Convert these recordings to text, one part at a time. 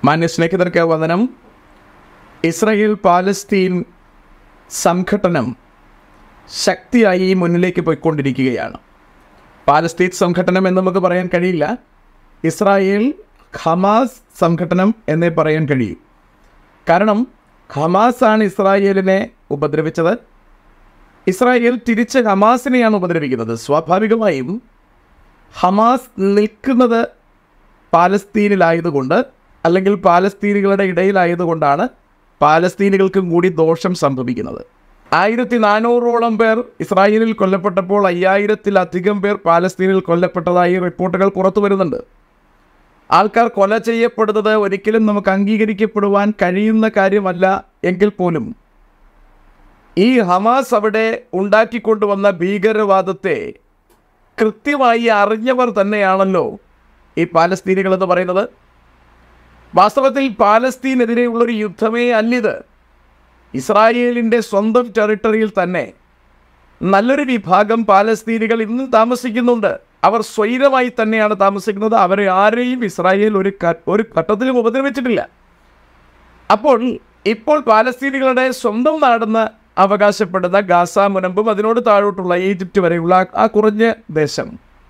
മാന്യസ്നേഹിതർക്ക് വന്ദനം Israel Palestine സംഘടനം ശക്തിയായി മുന്നിലേക്ക് പോയിക്കൊണ്ടിരിക്കുകയാണ് പാലസ്തീൻ സംഘടനം എന്ന് നമുക്ക് പറയാൻ കഴിയില്ല ഇസ്രായേൽ ഹമാസ് സംഘടനം എന്നേ പറയാൻ കഴിയും കാരണം ഹമാസാണ് ഇസ്രായേലിനെ ഉപദ്രവിച്ചത് ഇസ്രായേൽ തിരിച്ച് ഹമാസിനെയാണ് ഉപദ്രവിക്കുന്നത് സ്വാഭാവികമായും ഹമാസ് നിൽക്കുന്നത് പാലസ്തീനിലായതുകൊണ്ട് അല്ലെങ്കിൽ പാലസ്തീനികളുടെ ഇടയിലായതുകൊണ്ടാണ് പാലസ്തീനികൾക്കും കൂടി ദോഷം സംഭവിക്കുന്നത് ആയിരത്തി നാനൂറോളം പേർ ഇസ്രായേലിൽ കൊല്ലപ്പെട്ടപ്പോൾ അയ്യായിരത്തിലധികം പേർ പാലസ്തീനിൽ കൊല്ലപ്പെട്ടതായി റിപ്പോർട്ടുകൾ പുറത്തു വരുന്നുണ്ട് ആൾക്കാർ കൊല ചെയ്യപ്പെടുന്നത് ഒരിക്കലും നമുക്ക് അംഗീകരിക്കപ്പെടുവാൻ കഴിയുന്ന കാര്യമല്ല എങ്കിൽ പോലും ഈ ഹമാസ് അവിടെ ഉണ്ടാക്കിക്കൊണ്ടുവന്ന ഭീകരവാദത്തെ കൃത്യമായി അറിഞ്ഞവർ തന്നെയാണല്ലോ ഈ പാലസ്തീനികൾ എന്ന് പറയുന്നത് വാസ്തവത്തിൽ പാലസ്തീനെതിരെയുള്ളൊരു യുദ്ധമേ അല്ലിത് ഇസ്രായേലിൻ്റെ സ്വന്തം ടെറിട്ടറിയിൽ തന്നെ നല്ലൊരു വിഭാഗം പാലസ്തീനികൾ ഇന്ന് താമസിക്കുന്നുണ്ട് അവർ സ്വൈരമായി തന്നെയാണ് താമസിക്കുന്നത് അവരെ ആരെയും ഇസ്രായേൽ ഒരു ക- ഒരു ഘട്ടത്തിലും ഉപദ്രവിച്ചിട്ടില്ല അപ്പോൾ ഇപ്പോൾ പാലസ്തീനികളുടെ സ്വന്തം നാടെന്ന് അവകാശപ്പെടുന്ന ഗാസ മുനമ്പും അതിനോട് താഴോട്ടുള്ള ഈജിപ്റ്റ് വരെയുള്ള ആ- ആ കുറഞ്ഞ ദേശം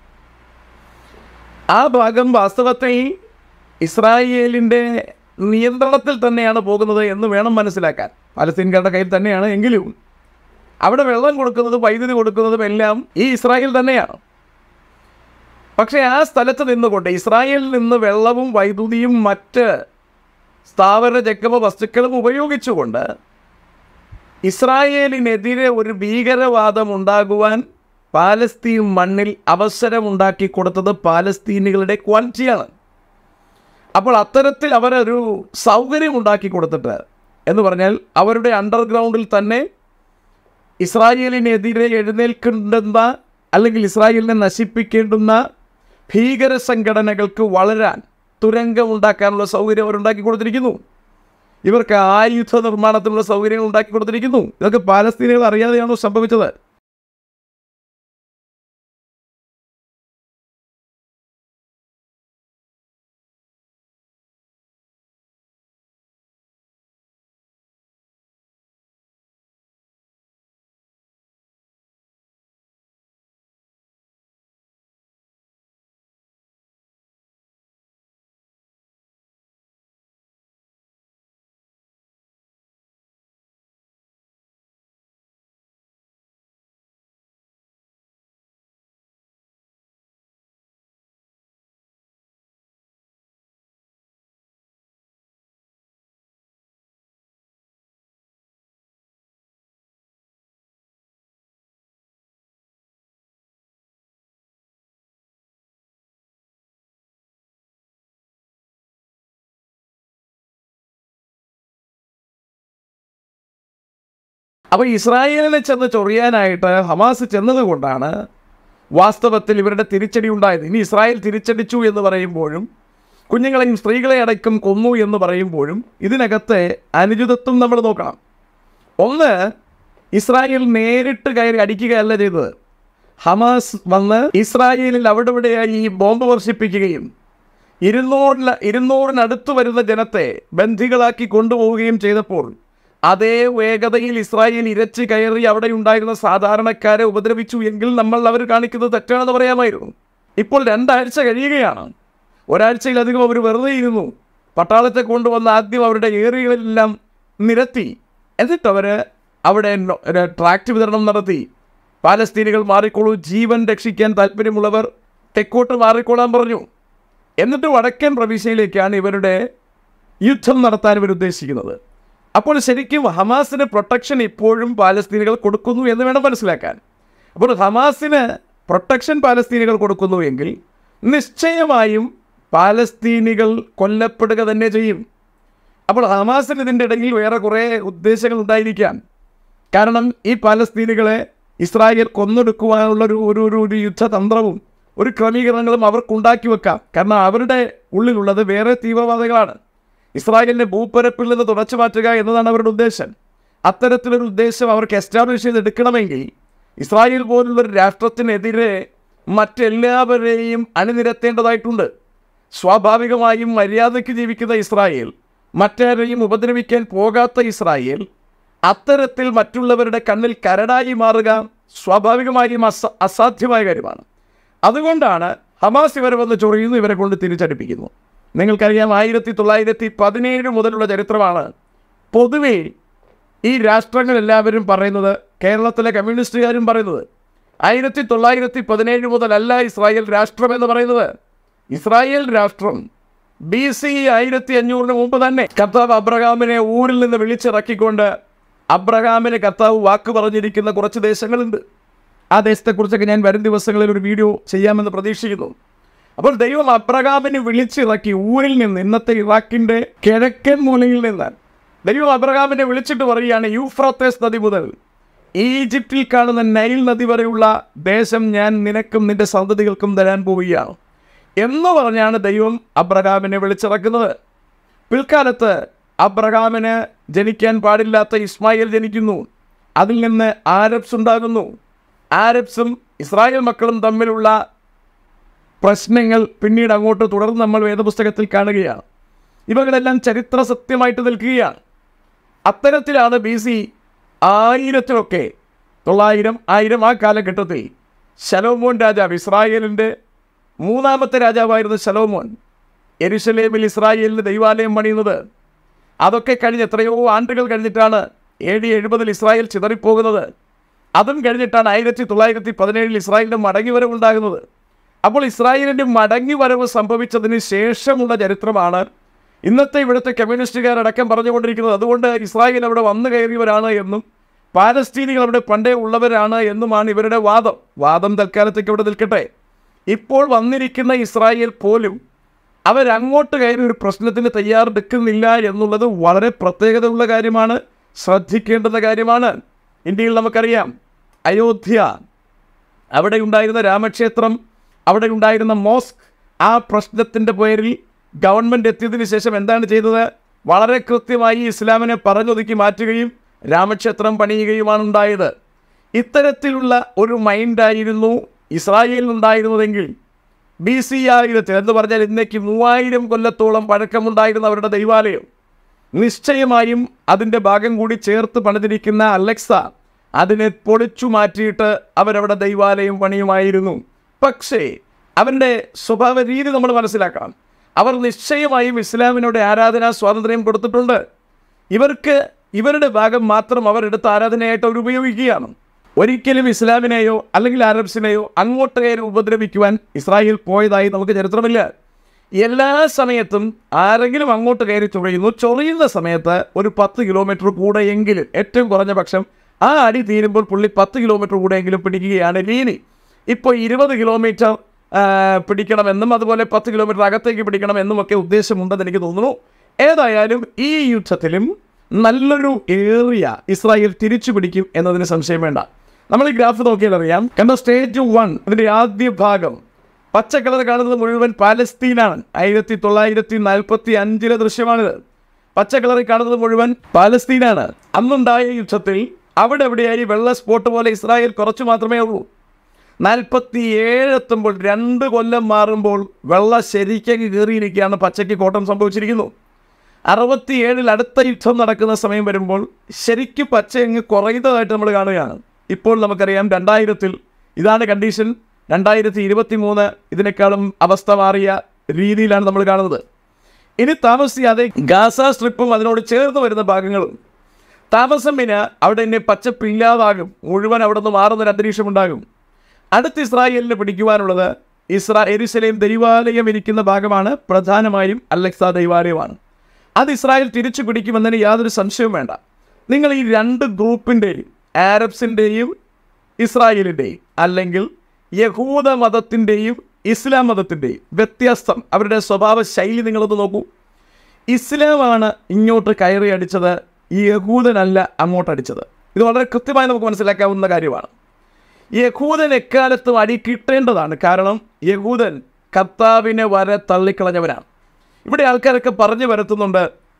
ആ ഭാഗം വാസ്തവത്തിൽ ഇസ്രായേലിൻ്റെ നിയന്ത്രണത്തിൽ തന്നെയാണ് പോകുന്നത് എന്ന് വേണം മനസ്സിലാക്കാൻ പാലസ്തീൻകാരുടെ കയ്യിൽ തന്നെയാണ് എങ്കിലും അവിടെ വെള്ളം കൊടുക്കുന്നതും വൈദ്യുതി കൊടുക്കുന്നതും എല്ലാം ഈ ഇസ്രായേൽ തന്നെയാണ് പക്ഷേ ആ സ്ഥലത്ത് നിന്നുകൊണ്ട് ഇസ്രായേലിൽ നിന്ന് വെള്ളവും വൈദ്യുതിയും മറ്റ് സ്ഥാവര ജംഗമ വസ്തുക്കളും ഉപയോഗിച്ചുകൊണ്ട് ഇസ്രായേലിനെതിരെ ഒരു ഭീകരവാദം ഉണ്ടാകുവാൻ പാലസ്തീൻ മണ്ണിൽ അവസരമുണ്ടാക്കി കൊടുത്തത് പാലസ്തീനികളുടെ ക്വാളിറ്റിയാണ് അപ്പോൾ അത്തരത്തിൽ അവരൊരു സൗകര്യം ഉണ്ടാക്കി കൊടുത്തിട്ട് എന്ന് പറഞ്ഞാൽ അവരുടെ അണ്ടർഗ്രൗണ്ടിൽ തന്നെ ഇസ്രായേലിനെതിരെ എഴുന്നേൽക്കേണ്ടുന്ന അല്ലെങ്കിൽ ഇസ്രായേലിനെ നശിപ്പിക്കേണ്ടുന്ന ഭീകര സംഘടനകൾക്ക് വളരാൻ തുരങ്കം ഉണ്ടാക്കാനുള്ള സൗകര്യം അവരുണ്ടാക്കി കൊടുത്തിരിക്കുന്നു ഇവർക്ക് ആയുധ നിർമ്മാണത്തിനുള്ള സൗകര്യങ്ങൾ ഉണ്ടാക്കി കൊടുത്തിരിക്കുന്നു ഇതൊക്കെ പാലസ്തീനികൾ അറിയാതെയാണോ സംഭവിച്ചത് അപ്പോൾ ഇസ്രായേലിനെ ചെന്ന് ചൊറിയാനായിട്ട് ഹമാസ് ചെന്നതുകൊണ്ടാണ് വാസ്തവത്തിൽ ഇവരുടെ തിരിച്ചടി ഉണ്ടായത് ഇനി ഇസ്രായേൽ തിരിച്ചടിച്ചു എന്ന് പറയുമ്പോഴും കുഞ്ഞുങ്ങളെയും സ്ത്രീകളെ അടക്കം കൊന്നു എന്ന് പറയുമ്പോഴും ഇതിനകത്തെ അനുചിതത്വം നമ്മൾ നോക്കണം ഒന്ന് ഇസ്രായേൽ നേരിട്ട് കയറി അടിക്കുകയല്ല ചെയ്തത് ഹമാസ് വന്ന് ഇസ്രായേലിൽ അവിടെ ഇവിടെയായി ഈ ബോംബ് വർഷിപ്പിക്കുകയും ഇരുന്നൂറിന് ഇരുന്നൂറിനടുത്ത് വരുന്ന ജനത്തെ ബന്ധികളാക്കി കൊണ്ടുപോവുകയും ചെയ്തപ്പോൾ അതേ വേഗതയിൽ ഇസ്രായേൽ ഇരച്ച് കയറി അവിടെ ഉണ്ടായിരുന്ന സാധാരണക്കാരെ ഉപദ്രവിച്ചു എങ്കിൽ നമ്മൾ അവർ കാണിക്കുന്നത് തെറ്റാണെന്ന് പറയാമായിരുന്നു ഇപ്പോൾ രണ്ടാഴ്ച കഴിയുകയാണ് ഒരാഴ്ചയിലധികം അവർ വെറുതെ ഇരുന്നു പട്ടാളത്തെ കൊണ്ടുവന്ന് ആദ്യം അവരുടെ ഏറിയകളെല്ലാം നിരത്തി എന്നിട്ട് അവർ അവിടെ നോ- ഒരു ട്രാക്ട് വിതരണം നടത്തി പാലസ്തീനികൾ മാറിക്കോളൂ ജീവൻ രക്ഷിക്കാൻ താല്പര്യമുള്ളവർ തെക്കോട്ട് മാറിക്കോളാൻ പറഞ്ഞു എന്നിട്ട് വടക്കൻ പ്രവിശ്യയിലേക്കാണ് ഇവരുടെ യുദ്ധം നടത്താൻ ഇവർ ഉദ്ദേശിക്കുന്നത് അപ്പോൾ ശരിക്കും ഹമാസിന് പ്രൊട്ടക്ഷൻ ഇപ്പോഴും പാലസ്തീനികൾ കൊടുക്കുന്നു എന്ന് വേണം മനസ്സിലാക്കാൻ അപ്പോൾ ഹമാസിന് പ്രൊട്ടക്ഷൻ പാലസ്തീനികൾ കൊടുക്കുന്നു എങ്കിൽ നിശ്ചയമായും പാലസ്തീനികൾ കൊല്ലപ്പെടുക തന്നെ ചെയ്യും അപ്പോൾ ഹമാസിന് ഇതിൻ്റെ ഇടയിൽ വേറെ കുറേ ഉദ്ദേശങ്ങൾ ഉണ്ടായിരിക്കാം കാരണം ഈ പാലസ്തീനികളെ ഇസ്രായേൽ കൊന്നെടുക്കുവാനുള്ള ഒരു ഒരു ഒരു ഒരു യുദ്ധതന്ത്രവും ഒരു ക്രമീകരണങ്ങളും അവർക്കുണ്ടാക്കി വെക്കാം കാരണം അവരുടെ ഉള്ളിലുള്ളത് വേറെ തീവ്രവാദികളാണ് ഇസ്രായേലിനെ ഭൂപ്പരപ്പിൽ നിന്ന് തുടച്ചു മാറ്റുക എന്നതാണ് അവരുടെ ഉദ്ദേശം അത്തരത്തിലൊരു ഉദ്ദേശം അവർക്ക് എസ്റ്റാബ്ലിഷ് ചെയ്തെടുക്കണമെങ്കിൽ ഇസ്രായേൽ പോലുള്ളൊരു രാഷ്ട്രത്തിനെതിരെ മറ്റെല്ലാവരെയും അണിനിരത്തേണ്ടതായിട്ടുണ്ട് സ്വാഭാവികമായും മര്യാദയ്ക്ക് ജീവിക്കുന്ന ഇസ്രായേൽ മറ്റാരെയും ഉപദ്രവിക്കാൻ പോകാത്ത ഇസ്രായേൽ അത്തരത്തിൽ മറ്റുള്ളവരുടെ കണ്ണിൽ കരടായി മാറുക സ്വാഭാവികമായും അസ അസാധ്യമായ കാര്യമാണ് അതുകൊണ്ടാണ് ഹമാസ് ഇവരെ വന്ന് ചൊറിയുന്നു ഇവരെ കൊണ്ട് തിരിച്ചടിപ്പിക്കുന്നു നിങ്ങൾക്കറിയാം ആയിരത്തി തൊള്ളായിരത്തി പതിനേഴ് മുതലുള്ള ചരിത്രമാണ് പൊതുവേ ഈ രാഷ്ട്രങ്ങളെല്ലാവരും പറയുന്നത് കേരളത്തിലെ കമ്മ്യൂണിസ്റ്റുകാരും പറയുന്നത് ആയിരത്തി തൊള്ളായിരത്തി പതിനേഴ് മുതലല്ല ഇസ്രായേൽ രാഷ്ട്രം എന്ന് പറയുന്നത് ഇസ്രായേൽ രാഷ്ട്രം ബി സി ആയിരത്തി അഞ്ഞൂറിന് മുമ്പ് തന്നെ കർത്താവ് അബ്രഹാമിനെ ഊരിൽ നിന്ന് വിളിച്ചിറക്കിക്കൊണ്ട് അബ്രഹാമിന് കർത്താവ് വാക്ക് പറഞ്ഞിരിക്കുന്ന കുറച്ച് ദേശങ്ങളുണ്ട് ആ ദേശത്തെക്കുറിച്ചൊക്കെ ഞാൻ വരും ദിവസങ്ങളിൽ ഒരു വീഡിയോ ചെയ്യാമെന്ന് പ്രതീക്ഷിക്കുന്നു അപ്പോൾ ദൈവം അബ്രഹാമിനെ വിളിച്ചിറക്കി ഊരിൽ നിന്ന് ഇന്നത്തെ ഇറാഖിൻ്റെ കിഴക്കൻ മൂലയിൽ നിന്ന് ദൈവം അബ്രഹാമിനെ വിളിച്ചിട്ട് പറയുകയാണ് യൂഫ്രാത്തേസ് നദി മുതൽ ഈജിപ്തിൽ കാണുന്ന നൈൽ നദി വരെയുള്ള ദേശം ഞാൻ നിനക്കും നിന്റെ സന്തതികൾക്കും തരാൻ പോവുകയാണ് എന്ന് പറഞ്ഞാണ് ദൈവം അബ്രഹാമിനെ വിളിച്ചിറക്കുന്നത് പിൽക്കാലത്ത് അബ്രഹാമിന് ജനിക്കാൻ പാടില്ലാത്ത ഇസ്മായിൽ ജനിക്കുന്നു അതിൽ നിന്ന് ആരബ്സ് ഉണ്ടാകുന്നു ആരബ്സും ഇസ്രായേൽ മക്കളും തമ്മിലുള്ള പ്രശ്നങ്ങൾ പിന്നീട് അങ്ങോട്ട് തുടർന്ന് നമ്മൾ വേദപുസ്തകത്തിൽ കാണുകയാണ് ഇവകളെല്ലാം ചരിത്ര സത്യമായിട്ട് നിൽക്കുകയാണ് അത്തരത്തിലാണ് ബി സി ആയിരത്തിലൊക്കെ തൊള്ളായിരം ആയിരം ആ കാലഘട്ടത്തിൽ ശലോമോൻ രാജാവ് ഇസ്രായേലിൻ്റെ മൂന്നാമത്തെ രാജാവായിരുന്ന ശലോമോൻ എരുശലേമിൽ ഇസ്രായേലിന് ദൈവാലയം പണിയുന്നത് അതൊക്കെ കഴിഞ്ഞ് എത്രയോ ആണ്ടുകൾ കഴിഞ്ഞിട്ടാണ് എ ഡി എഴുപതിൽ ഇസ്രായേൽ ചിതറിപ്പോകുന്നത് അതും കഴിഞ്ഞിട്ടാണ് ആയിരത്തി തൊള്ളായിരത്തി പതിനേഴിൽ ഇസ്രായേലിൻ്റെ മടങ്ങിവരവ് ഉണ്ടാകുന്നത് അപ്പോൾ ഇസ്രായേലിൻ്റെ മടങ്ങിവരവ് സംഭവിച്ചതിന് ശേഷമുള്ള ചരിത്രമാണ് ഇന്നത്തെ ഇവിടുത്തെ കമ്മ്യൂണിസ്റ്റുകാരടക്കം പറഞ്ഞുകൊണ്ടിരിക്കുന്നത് അതുകൊണ്ട് ഇസ്രായേൽ അവിടെ വന്നു കയറിയവരാണ് എന്നും പാലസ്തീനികൾ അവിടെ പണ്ടേ ഉള്ളവരാണ് എന്നുമാണ് ഇവരുടെ വാദം വാദം തൽക്കാലത്തേക്ക് ഇവിടെ നിൽക്കട്ടെ ഇപ്പോൾ വന്നിരിക്കുന്ന ഇസ്രായേൽ പോലും അവരങ്ങോട്ട് കയറി ഒരു പ്രശ്നത്തിന് തയ്യാറെടുക്കുന്നില്ല എന്നുള്ളത് വളരെ പ്രത്യേകതയുള്ള കാര്യമാണ് ശ്രദ്ധിക്കേണ്ടുന്ന കാര്യമാണ് ഇന്ത്യയിൽ നമുക്കറിയാം അയോധ്യ അവിടെ ഉണ്ടായിരുന്ന രാമക്ഷേത്രം അവിടെ ഉണ്ടായിരുന്ന മോസ്ക് ആ പ്രശ്നത്തിൻ്റെ പേരിൽ ഗവൺമെൻറ് എത്തിയതിന് ശേഷം എന്താണ് ചെയ്തത് വളരെ കൃത്യമായി ഇസ്ലാമിനെ പറഞ്ഞൊതുക്കി മാറ്റുകയും രാമക്ഷേത്രം പണിയുകയുമാണ് ഉണ്ടായത് ഇത്തരത്തിലുള്ള ഒരു മൈൻഡായിരുന്നു ഇസ്രായേലിനുണ്ടായിരുന്നതെങ്കിൽ ബി സി ആയിരത്തിൽ എന്ന് പറഞ്ഞാൽ ഇന്നേക്ക് മൂവായിരം കൊല്ലത്തോളം പഴക്കമുണ്ടായിരുന്ന അവരുടെ ദൈവാലയം നിശ്ചയമായും അതിൻ്റെ ഭാഗം കൂടി ചേർത്ത് പണിതിരിക്കുന്ന അലക്സ അതിനെ പൊളിച്ചു മാറ്റിയിട്ട് അവരവിടെ ദൈവാലയം പണിയുമായിരുന്നു പക്ഷേ അവരുടെ സ്വഭാവ രീതി നമ്മൾ മനസ്സിലാക്കണം അവർ നിശ്ചയമായും ഇസ്ലാമിനോട് ആരാധനാ സ്വാതന്ത്ര്യം കൊടുത്തിട്ടുണ്ട് ഇവർക്ക് ഇവരുടെ ഭാഗം മാത്രം അവർ എടുത്ത് ആരാധനയായിട്ട് അവർ ഉപയോഗിക്കുകയാണ് ഒരിക്കലും ഇസ്ലാമിനെയോ അല്ലെങ്കിൽ അറബ്സിനെയോ അങ്ങോട്ട് കയറി ഉപദ്രവിക്കുവാൻ ഇസ്രായേൽ പോയതായി നമുക്ക് ചരിത്രമില്ല എല്ലാ സമയത്തും ആരെങ്കിലും അങ്ങോട്ട് കയറി ചൊറിയുന്നു ചൊറിയുന്ന സമയത്ത് ഒരു പത്ത് കിലോമീറ്റർ കൂടെയെങ്കിലും ഏറ്റവും കുറഞ്ഞ പക്ഷം ആ അടി തീരുമ്പോൾ പുള്ളി പത്ത് കിലോമീറ്റർ കൂടെയെങ്കിലും പിടിക്കുകയാണ് രീതി ഇപ്പോൾ ഇരുപത് കിലോമീറ്റർ ആ, പിടിക്കണമെന്നും അതുപോലെ പത്ത് കിലോമീറ്റർ അകത്തേക്ക് പിടിക്കണമെന്നും ഒക്കെ ഉദ്ദേശമുണ്ടെന്ന് എനിക്ക് തോന്നുന്നു ഏതായാലും ഈ യുദ്ധത്തിലും നല്ലൊരു ഏറിയ ഇസ്രായേൽ തിരിച്ചു പിടിക്കും എന്നതിന് സംശയം വേണ്ട നമ്മൾ ഈ ഗ്രാഫ് നോക്കിയാൽ അറിയാം കണ്ട സ്റ്റേജ് വൺ അതിൻ്റെ ആദ്യ ഭാഗം പച്ച കളർ കാണുന്നത് മുഴുവൻ പാലസ്തീനാണ് ആയിരത്തി തൊള്ളായിരത്തി നാൽപ്പത്തി അഞ്ചിലെ ദൃശ്യമാണിത് പച്ച കളറിൽ കാണുന്നത് മുഴുവൻ പാലസ്തീനാണ് അന്നുണ്ടായ യുദ്ധത്തിൽ അവിടെ എവിടെയായി വെള്ള സ്പോട്ട് പോലെ ഇസ്രായേൽ കുറച്ച് മാത്രമേ ഉള്ളൂ നാൽപ്പത്തി ഏഴ് എത്തുമ്പോൾ രണ്ട് കൊല്ലം മാറുമ്പോൾ വെള്ള ശരിക്കും കയറിയിരിക്കുകയാണ് പച്ചയ്ക്ക് കോട്ടം സംഭവിച്ചിരിക്കുന്നു അറുപത്തിയേഴിൽ അടുത്ത യുദ്ധം നടക്കുന്ന സമയം വരുമ്പോൾ ശരിക്കും പച്ച അങ്ങ് കുറയുന്നതായിട്ട് നമ്മൾ കാണുകയാണ് ഇപ്പോൾ നമുക്കറിയാം രണ്ടായിരത്തിൽ ഇതാണ് കണ്ടീഷൻ രണ്ടായിരത്തി ഇരുപത്തി മൂന്ന് ഇതിനേക്കാളും അവസ്ഥ മാറിയ രീതിയിലാണ് നമ്മൾ കാണുന്നത് ഇനി താമസിയാതെ ഗാസ സ്ട്രിപ്പും അതിനോട് ചേർന്ന് വരുന്ന ഭാഗങ്ങളും താമസം പിന്നെ അവിടെ തന്നെ പച്ചപ്പില്ലാതാകും മുഴുവൻ അവിടെ നിന്ന് മാറുന്നൊരു അന്തരീക്ഷം ഉണ്ടാകും അടുത്ത ഇസ്രായേലിനെ പിടിക്കുവാനുള്ളത് ഇസ്രാ എരുസലേം ദൈവാലയം ഇരിക്കുന്ന ഭാഗമാണ് പ്രധാനമായും അലക്സ ദൈവാലയമാണ് അത് ഇസ്രായേൽ തിരിച്ചു പിടിക്കുമെന്നതിന് യാതൊരു സംശയവും വേണ്ട നിങ്ങൾ ഈ രണ്ട് ഗ്രൂപ്പിൻ്റെയും ആരബ്സിൻ്റെയും ഇസ്രായേലിൻ്റെയും അല്ലെങ്കിൽ യഹൂദ മതത്തിൻ്റെയും ഇസ്ലാം മതത്തിൻ്റെയും വ്യത്യാസം അവരുടെ സ്വഭാവ ശൈലി നിങ്ങളൊന്ന് നോക്കൂ ഇസ്ലാമാണ് ഇങ്ങോട്ട് കയറി അടിച്ചത് ഈ യഹൂദനല്ല അങ്ങോട്ട് അടിച്ചത് ഇത് വളരെ കൃത്യമായി നമുക്ക് മനസ്സിലാക്കാവുന്ന കാര്യമാണ് യഹൂദൻ എക്കാലത്തും അടി കിട്ടേണ്ടതാണ് കാരണം യഹൂദൻ കർത്താവിനെ വരെ തള്ളിക്കളഞ്ഞവനാണ് ഇവിടെ ആൾക്കാരൊക്കെ പറഞ്ഞു വരുത്തുന്നുണ്ട്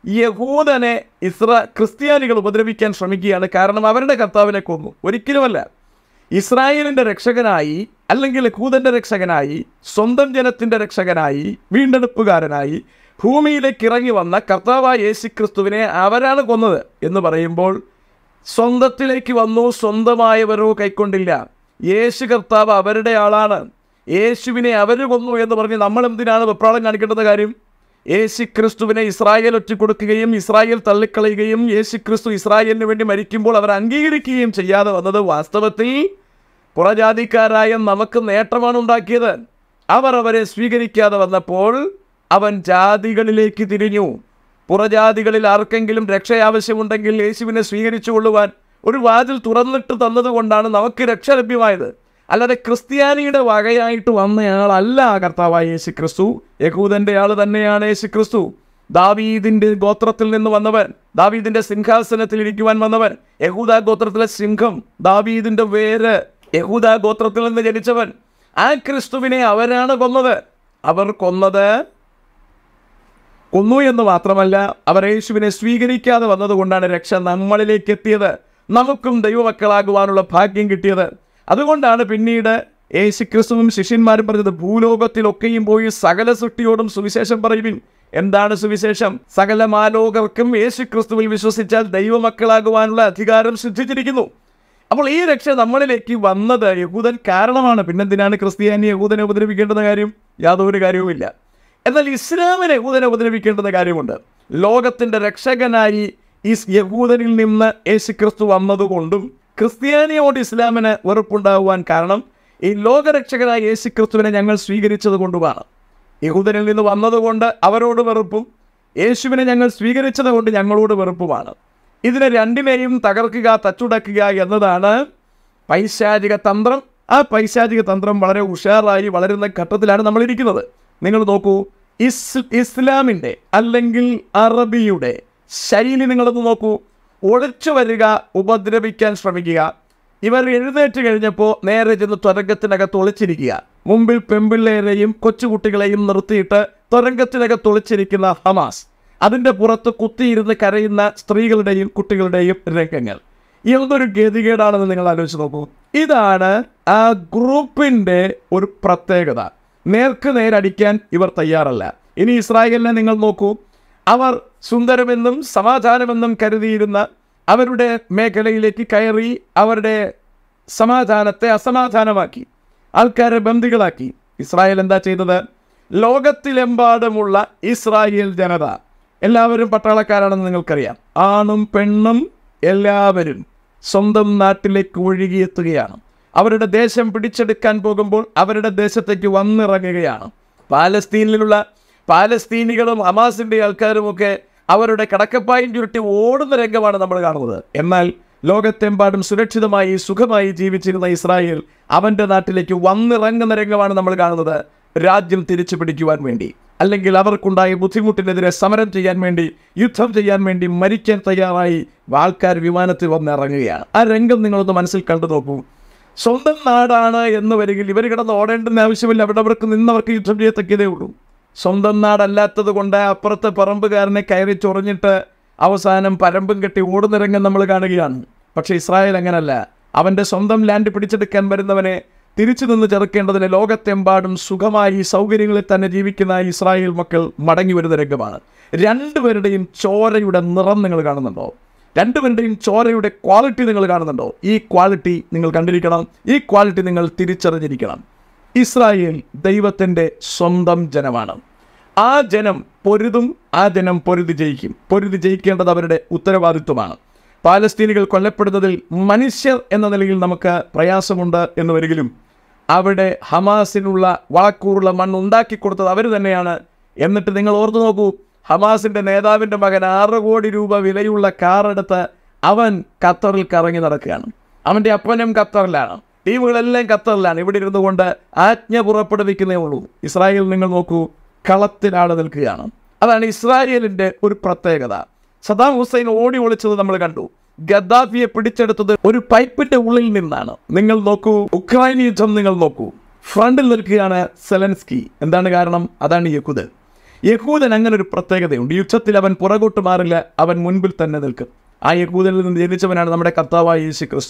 യഹൂദനെ ഇസ്ര ക്രിസ്ത്യാനികൾ ഉപദ്രവിക്കാൻ ശ്രമിക്കുകയാണ് കാരണം അവരുടെ കർത്താവിനെ കൊന്നു ഒരിക്കലുമല്ല ഇസ്രായേലിന്റെ രക്ഷകനായി അല്ലെങ്കിൽ യഹൂദന്റെ രക്ഷകനായി സ്വന്തം ജനത്തിന്റെ രക്ഷകനായി വീണ്ടെടുപ്പുകാരനായി ഭൂമിയിലേക്ക് ഇറങ്ങി വന്ന കർത്താവായ യേശു ക്രിസ്തുവിനെ അവരാണ് കൊന്നത് എന്ന് പറയുമ്പോൾ സ്വന്തത്തിലേക്ക് വന്നു സ്വന്തമായവരോ കൈക്കൊണ്ടില്ല യേശു കർത്താവ് അവരുടെ ആളാണ് യേശുവിനെ അവർ കൊന്നു എന്ന് പറഞ്ഞ് നമ്മൾ എന്തിനാണ് വെപ്രാളം കാണിക്കേണ്ടത് കാര്യം യേശു ക്രിസ്തുവിനെ ഇസ്രായേൽ ഒറ്റിക്കൊടുക്കുകയും ഇസ്രായേൽ തള്ളിക്കളയുകയും യേശു ക്രിസ്തു ഇസ്രായേലിന് വേണ്ടി മരിക്കുമ്പോൾ അവർ അംഗീകരിക്കുകയും ചെയ്യാതെ വന്നത് വാസ്തവത്തിൽ പുറജാതിക്കാരായ നമുക്ക് നേട്ടമാണ് ഉണ്ടാക്കിയത് അവർ അവരെ സ്വീകരിക്കാതെ വന്നപ്പോൾ അവൻ ജാതികളിലേക്ക് തിരിഞ്ഞു പുറജാതികളിൽ ആർക്കെങ്കിലും രക്ഷ ആവശ്യമുണ്ടെങ്കിൽ യേശുവിനെ സ്വീകരിച്ചു കൊള്ളുവാൻ ഒരു വാതിൽ തുറന്നിട്ട് തന്നതുകൊണ്ടാണ് നമുക്ക് രക്ഷ ലഭ്യമായത് അല്ലാതെ ക്രിസ്ത്യാനിയുടെ വകയായിട്ട് വന്നയാളല്ല ആ കർത്താവായ യേശു ക്രിസ്തു യഹൂദന്റെ ആൾ തന്നെയാണ് യേശു ക്രിസ്തു ദാവീദിന്റെ ഗോത്രത്തിൽ നിന്ന് വന്നവൻ ദാവീദിന്റെ സിംഹാസനത്തിൽ ഇരിക്കുവാൻ വന്നവൻ യഹൂദ ഗോത്രത്തിലെ സിംഹം ദാവീദിന്റെ വേര് യഹൂദ ഗോത്രത്തിൽ നിന്ന് ജനിച്ചവൻ ആ ക്രിസ്തുവിനെ അവരാണ് കൊന്നത് അവർ കൊന്നത് കൊന്നു എന്ന് മാത്രമല്ല അവർ യേശുവിനെ സ്വീകരിക്കാതെ വന്നതുകൊണ്ടാണ് രക്ഷ നമ്മളിലേക്ക് എത്തിയത് നമുക്കും ദൈവമക്കളാകുവാനുള്ള ഭാഗ്യം കിട്ടിയത് അതുകൊണ്ടാണ് പിന്നീട് യേശു ക്രിസ്തുവും ശിഷ്യന്മാരും പറഞ്ഞത് ഭൂലോകത്തിലൊക്കെയും പോയി സകല സൃഷ്ടിയോടും സുവിശേഷം പറയുവിൻ എന്താണ് സുവിശേഷം സകല മാലോകർക്കും യേശു ക്രിസ്തുവിൽ വിശ്വസിച്ചാൽ ദൈവമക്കളാകുവാനുള്ള അധികാരം സിദ്ധിച്ചിരിക്കുന്നു അപ്പോൾ ഈ രക്ഷ നമ്മളിലേക്ക് വന്നത് യഹൂദൻ കാരണമാണ് പിന്നെന്തിനാണ് ക്രിസ്ത്യാനി യഹൂദനെ ഉപദ്രവിക്കേണ്ടുന്ന കാര്യം യാതൊരു കാര്യവുമില്ല എന്നാൽ ഇസ്ലാമിനെ യഹൂദനെ ഉപദ്രവിക്കേണ്ടുന്ന കാര്യമുണ്ട് ലോകത്തിന്റെ രക്ഷകനായി ഈ യഹൂദനിൽ നിന്ന് യേശു ക്രിസ്തു വന്നതുകൊണ്ടും ക്രിസ്ത്യാനിയോട് ഇസ്ലാമിന് വെറുപ്പുണ്ടാകുവാൻ കാരണം ഈ ലോകരക്ഷകനായ യേശു ക്രിസ്തുവിനെ ഞങ്ങൾ സ്വീകരിച്ചത് കൊണ്ടുമാണ് യഹൂദനിൽ നിന്ന് വന്നതുകൊണ്ട് അവരോട് വെറുപ്പും യേശുവിനെ ഞങ്ങൾ സ്വീകരിച്ചത് കൊണ്ട് ഞങ്ങളോട് വെറുപ്പുമാണ് ഇതിനെ രണ്ടിനെയും തകർക്കുക തച്ചുടക്കുക എന്നതാണ് പൈശാചിക തന്ത്രം ആ പൈശാചിക തന്ത്രം വളരെ ഉഷാറായി വളരുന്ന ഘട്ടത്തിലാണ് നമ്മൾ ഇരിക്കുന്നത് നിങ്ങൾ നോക്കൂ ഇസ് ഇസ്ലാമിൻ്റെ അല്ലെങ്കിൽ അറബിയുടെ ശൈലി നിങ്ങളൊന്ന് നോക്കൂ ഒളിച്ചു വരിക ഉപദ്രവിക്കാൻ ശ്രമിക്കുക ഇവർ എഴുന്നേറ്റ് കഴിഞ്ഞപ്പോൾ നേരെ ചെന്ന് തുരങ്കത്തിനകത്ത് ഒളിച്ചിരിക്കുക മുമ്പിൽ പെമ്പിള്ളേരെയും കൊച്ചുകുട്ടികളെയും നിർത്തിയിട്ട് തുരങ്കത്തിനകത്ത് ഒളിച്ചിരിക്കുന്ന ഹമാസ് അതിൻ്റെ പുറത്ത് കുത്തിയിരുന്ന് കരയുന്ന സ്ത്രീകളുടെയും കുട്ടികളുടെയും രംഗങ്ങൾ എന്തൊരു ഗതികേടാണെന്ന് നിങ്ങൾ ആലോചിച്ച് നോക്കൂ ഇതാണ് ആ ഗ്രൂപ്പിൻ്റെ ഒരു പ്രത്യേകത നേർക്ക് നേരടിക്കാൻ ഇവർ തയ്യാറല്ല ഇനി ഇസ്രായേലിനെ നിങ്ങൾ നോക്കൂ അവർ സുന്ദരമെന്നും സമാധാനമെന്നും കരുതിയിരുന്ന അവരുടെ മേഖലയിലേക്ക് കയറി അവരുടെ സമാധാനത്തെ അസമാധാനമാക്കി ആൾക്കാരെ ബന്ദികളാക്കി ഇസ്രായേൽ എന്താ ചെയ്തത് ലോകത്തിലെമ്പാടുമുള്ള ഇസ്രായേൽ ജനത എല്ലാവരും പട്ടാളക്കാരാണെന്ന് നിങ്ങൾക്കറിയാം ആണും പെണ്ണും എല്ലാവരും സ്വന്തം നാട്ടിലേക്ക് ഒഴുകിയെത്തുകയാണ് അവരുടെ ദേശം പിടിച്ചെടുക്കാൻ പോകുമ്പോൾ അവരുടെ ദേശത്തേക്ക് വന്നിറങ്ങുകയാണ് പാലസ്തീനിലുള്ള പാലസ്തീനികളും ഹമാസിന്റെ ആൾക്കാരുമൊക്കെ അവരുടെ കടക്കപ്പായും ചുരുട്ടി ഓടുന്ന രംഗമാണ് നമ്മൾ കാണുന്നത് എന്നാൽ ലോകത്തെമ്പാടും സുരക്ഷിതമായി സുഖമായി ജീവിച്ചിരുന്ന ഇസ്രായേൽ അവന്റെ നാട്ടിലേക്ക് വന്നിറങ്ങുന്ന രംഗമാണ് നമ്മൾ കാണുന്നത് രാജ്യം തിരിച്ചു പിടിക്കുവാൻ വേണ്ടി അല്ലെങ്കിൽ അവർക്കുണ്ടായ ബുദ്ധിമുട്ടിനെതിരെ സമരം ചെയ്യാൻ വേണ്ടി യുദ്ധം ചെയ്യാൻ വേണ്ടി മരിക്കാൻ തയ്യാറായി ആൾക്കാർ വിമാനത്തിൽ വന്നിറങ്ങുകയാണ് ആ രംഗം നിങ്ങളൊന്ന് മനസ്സിൽ കണ്ടു നോക്കൂ സ്വന്തം നാടാണ് എന്ന് വരികിൽ ഇവർ കിടന്ന് ഓടേണ്ടുന്ന ആവശ്യമില്ല അവിടെ അവർക്ക് നിന്നവർക്ക് യുദ്ധം ചെയ്യത്തക്കതേ ഉള്ളൂ സ്വന്തം നാടല്ലാത്തത് കൊണ്ട് അപ്പുറത്തെ പറമ്പുകാരനെ കയറി ചൊറിഞ്ഞിട്ട് അവസാനം പരമ്പും കെട്ടി ഓടുന്ന രംഗം നമ്മൾ കാണുകയാണ് പക്ഷേ ഇസ്രായേൽ അങ്ങനല്ല അവൻ്റെ സ്വന്തം ലാൻഡ് പിടിച്ചെടുക്കാൻ വരുന്നവനെ തിരിച്ചു നിന്ന് ചെറുക്കേണ്ടതിന് ലോകത്തെമ്പാടും സുഖമായി സൗകര്യങ്ങളിൽ തന്നെ ജീവിക്കുന്ന ഇസ്രായേൽ മക്കൾ മടങ്ങി വരുന്ന രംഗമാണ് രണ്ടുപേരുടെയും ചോരയുടെ നിറം നിങ്ങൾ കാണുന്നുണ്ടോ രണ്ടുപേരുടെയും ചോരയുടെ ക്വാളിറ്റി നിങ്ങൾ കാണുന്നുണ്ടോ ഈ ക്വാളിറ്റി നിങ്ങൾ കണ്ടിരിക്കണം ഈ ക്വാളിറ്റി നിങ്ങൾ തിരിച്ചറിഞ്ഞിരിക്കണം ഇസ്രായേൽ ദൈവത്തിൻ്റെ സ്വന്തം ജനമാണ് ആ ജനം പൊരുതും ആ ജനം പൊരുതി ജയിക്കും പൊരുതി ജയിക്കേണ്ടത് അവരുടെ ഉത്തരവാദിത്വമാണ് പാലസ്തീനികൾ കൊല്ലപ്പെടുന്നതിൽ മനുഷ്യർ എന്ന നിലയിൽ നമുക്ക് പ്രയാസമുണ്ട് എന്ന് വരികിലും അവിടെ ഹമാസിനുള്ള വളക്കൂറുള്ള മണ്ണ് ഉണ്ടാക്കി കൊടുത്തത് അവർ തന്നെയാണ് എന്നിട്ട് നിങ്ങൾ ഓർത്തു നോക്കൂ ഹമാസിന്റെ നേതാവിന്റെ മകൻ ആറ് കോടി രൂപ വിലയുള്ള കാറെടുത്ത് അവൻ ഖത്തറിൽ കറങ്ങി നടക്കുകയാണ് അവൻ്റെ അപ്പനും ഖത്തറിലാണ് ടീമുകളെല്ലാം ഖത്തറിലാണ് ഇവിടെ ഇരുന്നു കൊണ്ട് ആജ്ഞ പുറപ്പെടുവിക്കുന്നേ ഉള്ളൂ ഇസ്രായേൽ നിങ്ങൾ നോക്കൂ കളത്തിലാണ് നിൽക്കുകയാണ് അതാണ് ഇസ്രായേലിന്റെ ഒരു പ്രത്യേകത സദാം ഹുസൈൻ ഓടി ഒളിച്ചത് നമ്മൾ കണ്ടു ഗദ്ദാഫിയെ പിടിച്ചെടുത്തത് ഒരു പൈപ്പിന്റെ ഉള്ളിൽ നിന്നാണ് നിങ്ങൾ നോക്കൂ ഉക്രൈൻ യുദ്ധം നിങ്ങൾ നോക്കൂ ഫ്രണ്ടിൽ നിൽക്കുകയാണ് സെലൻസ്കി എന്താണ് കാരണം അതാണ് യഹൂദൻ യഹൂദൻ അങ്ങനെ ഒരു പ്രത്യേകതയുണ്ട് യുദ്ധത്തിൽ അവൻ പുറകോട്ട് മാറില്ല അവൻ മുൻപിൽ തന്നെ നിൽക്കും ആ യഹൂദനിൽ നിന്ന് ജനിച്ചവനാണ് നമ്മുടെ കർത്താവായ യേശു ക്രിസ്തു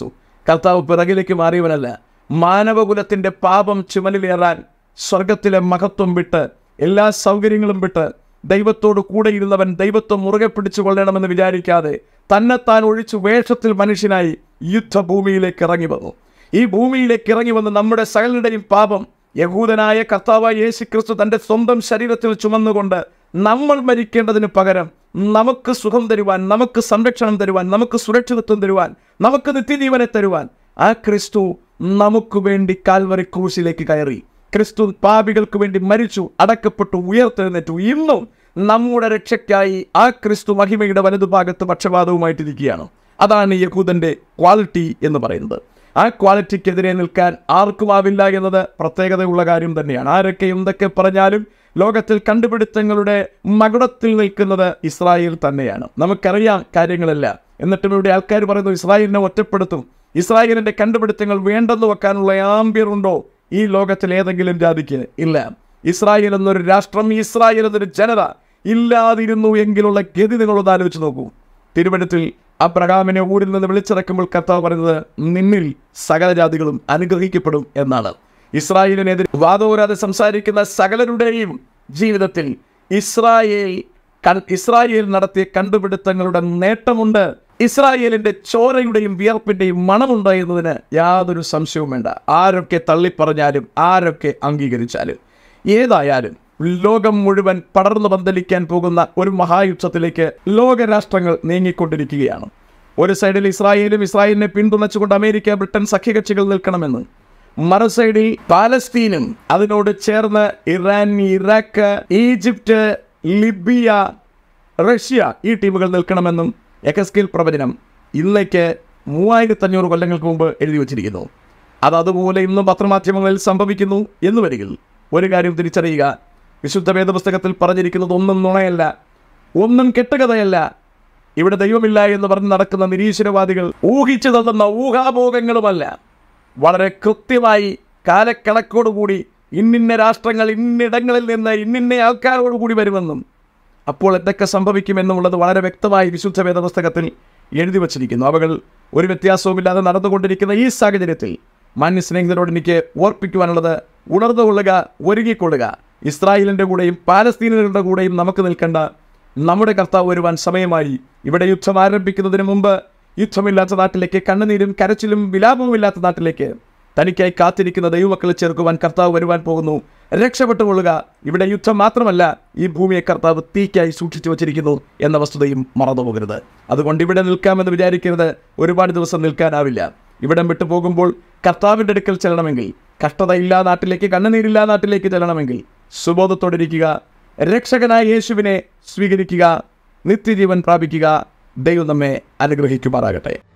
കർത്താവ് പിറകിലേക്ക് മാറിയവനല്ല മാനവകുലത്തിൻ്റെ പാപം ചുമലിലേറാൻ സ്വർഗത്തിലെ മഹത്വം വിട്ട് എല്ലാ സൗകര്യങ്ങളും വിട്ട് ദൈവത്തോട് കൂടെ ഇരുന്നവൻ ദൈവത്തെ മുറുകെ പിടിച്ചു കൊള്ളണമെന്ന് വിചാരിക്കാതെ തന്നെത്താൻ ഒഴിച്ചു വേഷത്തിൽ മനുഷ്യനായി യുദ്ധഭൂമിയിലേക്ക് ഇറങ്ങി വന്നു ഈ ഭൂമിയിലേക്ക് ഇറങ്ങി വന്ന് നമ്മുടെ സകലരുടെയും പാപം യഹൂദനായ കർത്താവായ യേശു ക്രിസ്തു തൻ്റെ സ്വന്തം ശരീരത്തിൽ ചുമന്നുകൊണ്ട് നമ്മൾ മരിക്കേണ്ടതിന് പകരം നമുക്ക് സുഖം തരുവാൻ നമുക്ക് സംരക്ഷണം തരുവാൻ നമുക്ക് സുരക്ഷിതത്വം തരുവാൻ നമുക്ക് നിത്യജീവനെ തരുവാൻ ആ ക്രിസ്തു നമുക്ക് വേണ്ടി കാൽവറി ക്രൂശിലേക്ക് കയറി ക്രിസ്തു പാപികൾക്ക് വേണ്ടി മരിച്ചു അടക്കപ്പെട്ടു ഉയർത്തെഴുന്നേറ്റു ഇന്നും നമ്മുടെ രക്ഷയ്ക്കായി ആ ക്രിസ്തു മഹിമയുടെ വലതുഭാഗത്ത് പക്ഷപാതവുമായിട്ടിരിക്കുകയാണ് അതാണ് യഹൂദന്റെ ക്വാളിറ്റി എന്ന് പറയുന്നത് ആ ക്വാളിറ്റിക്കെതിരെ നിൽക്കാൻ ആർക്കും ആവില്ല എന്നത് പ്രത്യേകതയുള്ള കാര്യം തന്നെയാണ് ആരൊക്കെ എന്തൊക്കെ പറഞ്ഞാലും ലോകത്തിൽ കണ്ടുപിടുത്തങ്ങളുടെ മകുടത്തിൽ നിൽക്കുന്നത് ഇസ്രായേൽ തന്നെയാണ് നമുക്കറിയാം കാര്യങ്ങളെല്ലാം എന്നിട്ടും ഇവിടെ ആൾക്കാർ പറയുന്നു ഇസ്രായേലിനെ ഒറ്റപ്പെടുത്തും ഇസ്രായേലിന്റെ കണ്ടുപിടുത്തങ്ങൾ വേണ്ടെന്ന് വെക്കാനുള്ള ആംബിയർ ഉണ്ടോ ഈ ലോകത്തിൽ ഏതെങ്കിലും ജാതിക്ക് ഇല്ല ഇസ്രായേൽ എന്നൊരു രാഷ്ട്രം ഇസ്രായേൽ എന്നൊരു ജനത ഇല്ലാതിരുന്നു എങ്കിലുള്ള ഗതി നിങ്ങളൊന്ന് ആലോചിച്ച് നോക്കൂ തിരുവനന്തത്തിൽ അബ്രഹാമിനെ ഊരിൽ നിന്ന് വിളിച്ചിറക്കുമ്പോൾ കർത്താവ് പറയുന്നത് നിന്നിൽ സകല ജാതികളും അനുഗ്രഹിക്കപ്പെടും എന്നാണ് ഇസ്രായേലിനെതിരെ വാദോരാതെ സംസാരിക്കുന്ന സകലരുടെയും ജീവിതത്തിൽ ഇസ്രായേൽ കൺ- ഇസ്രായേൽ നടത്തിയ കണ്ടുപിടുത്തങ്ങളുടെ നേട്ടമുണ്ട് ഇസ്രായേലിന്റെ ചോരയുടെയും വിയർപ്പിന്റെയും മണമുണ്ട് എന്നതിന് യാതൊരു സംശയവും വേണ്ട ആരൊക്കെ തള്ളിപ്പറഞ്ഞാലും ആരൊക്കെ അംഗീകരിച്ചാലും ഏതായാലും ലോകം മുഴുവൻ പടർന്നു പന്തലിക്കാൻ പോകുന്ന ഒരു മഹായുദ്ധത്തിലേക്ക് ലോകരാഷ്ട്രങ്ങൾ നീങ്ങിക്കൊണ്ടിരിക്കുകയാണ് ഒരു സൈഡിൽ ഇസ്രായേലും ഇസ്രായേലിനെ പിന്തുണച്ചുകൊണ്ട് അമേരിക്ക ബ്രിട്ടൻ സഖ്യകക്ഷികൾ നിൽക്കണമെന്ന് മറു സൈഡിൽ പാലസ്തീനും അതിനോട് ചേർന്ന് Iran Iraq Egypt Libya Russia ഈ ടീമുകൾ നിൽക്കണമെന്നും എക്കസ്കിൽ പ്രവചനം ഇന്നേക്ക് മൂവായിരത്തഞ്ഞൂറ് കൊല്ലങ്ങൾക്ക് മുമ്പ് എഴുതി വച്ചിരിക്കുന്നു അത് അതുപോലെ ഇന്നും പത്രമാധ്യമങ്ങളിൽ സംഭവിക്കുന്നു എന്ന് വരികിൽ ഒരു കാര്യം തിരിച്ചറിയുക വിശുദ്ധ വേദപുസ്തകത്തിൽ പറഞ്ഞിരിക്കുന്നത് ഒന്നും നുണയല്ല ഒന്നും കെട്ടുകഥയല്ല ഇവിടെ ദൈവമില്ല എന്ന് പറഞ്ഞ് നടക്കുന്ന നിരീശ്വരവാദികൾ ഊഹിച്ചു തള്ളുന്ന ഊഹാഭോഗങ്ങളുമല്ല വളരെ കൃത്യമായി കാലക്കണക്കോടുകൂടി ഇന്നിന്ന രാഷ്ട്രങ്ങൾ ഇന്നിടങ്ങളിൽ നിന്ന് ഇന്നിന്ന ആൾക്കാരോടുകൂടി വരുമെന്നും അപ്പോൾ എന്തൊക്കെ സംഭവിക്കുമെന്നുള്ളത് വളരെ വ്യക്തമായി വിശുദ്ധ വേദപുസ്തകത്തിൽ എഴുതി വച്ചിരിക്കുന്നു അവകൾ ഒരു വ്യത്യാസവുമില്ലാതെ നടന്നുകൊണ്ടിരിക്കുന്ന ഈ സാഹചര്യത്തിൽ മാന്യ സ്നേഹിതരോട് എനിക്ക് ഓർപ്പിക്കുവാനുള്ളത് ഉണർന്നുകൊള്ളുക ഒരുങ്ങിക്കൊള്ളുക ഇസ്രായേലിൻ്റെ കൂടെയും പാലസ്തീനുകളുടെ കൂടെയും നമുക്ക് നിൽക്കേണ്ട നമ്മുടെ കർത്താവ് വരുവാൻ സമയമായി ഇവിടെ യുദ്ധം ആരംഭിക്കുന്നതിന് മുമ്പ് യുദ്ധമില്ലാത്ത നാട്ടിലേക്ക് കണ്ണുനീരും കരച്ചിലും വിലാപവുമില്ലാത്ത നാട്ടിലേക്ക് തനിക്കായി കാത്തിരിക്കുന്ന ദൈവമക്കളെ ചേർക്കുവാൻ കർത്താവ് വരുവാൻ പോകുന്നു രക്ഷപ്പെട്ടുകൊള്ളുക ഇവിടെ യുദ്ധം മാത്രമല്ല ഈ ഭൂമിയെ കർത്താവ് തീക്കായി സൂക്ഷിച്ചു വച്ചിരിക്കുന്നു എന്ന വസ്തുതയും മറന്നു പോകരുത് അതുകൊണ്ട് ഇവിടെ നിൽക്കാമെന്ന് വിചാരിക്കരുത് ഒരുപാട് ദിവസം നിൽക്കാനാവില്ല ഇവിടം വിട്ടു പോകുമ്പോൾ കർത്താവിൻ്റെ അടുക്കൽ ചെല്ലണമെങ്കിൽ കഷ്ടതയില്ലാ നാട്ടിലേക്ക് കണ്ണുനീരില്ലാ നാട്ടിലേക്ക് ചെല്ലണമെങ്കിൽ സുബോധത്തോടിരിക്കുക രക്ഷകനായ യേശുവിനെ സ്വീകരിക്കുക നിത്യജീവൻ പ്രാപിക്കുക ദൈവം നമ്മെ അനുഗ്രഹിക്കുമാറാകട്ടെ